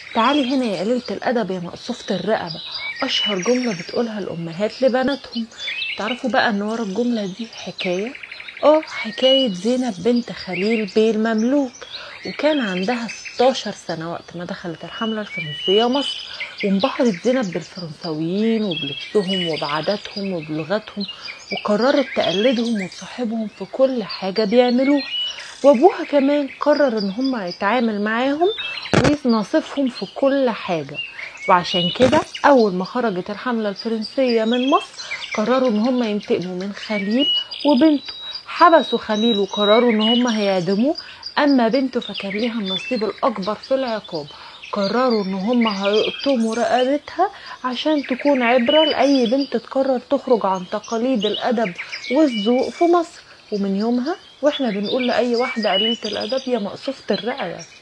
تعالي هنا يا قليلة الأدب يا مقصوفة الرقبة أشهر جملة بتقولها الأمهات لبناتهم تعرفوا بقى إن ورا الجملة دي حكاية اه حكاية زينب بنت خليل بيه المملوك وكان عندها 16 سنة وقت ما دخلت الحملة الفرنسية مصر وانبهرت زينب بالفرنساويين وبلبسهم وبعاداتهم وبلغتهم وقررت تقلدهم وتصاحبهم في كل حاجة بيعملوها وابوها كمان قرر ان هم يتعامل معاهم ويناصفهم في كل حاجة وعشان كده اول ما خرجت الحملة الفرنسية من مصر قرروا ان هم ينتقموا من خليل وبنته حبسوا خليل وقرروا ان هم هيعدموه اما بنته فكان ليها النصيب الاكبر في العقاب قرروا ان هم هيقطموا رقبتها عشان تكون عبرة لأي بنت تقرر تخرج عن تقاليد الأدب والذوق في مصر ومن يومها واحنا بنقول لأي واحدة قليلة الأدب يا مقصوفة الرقبة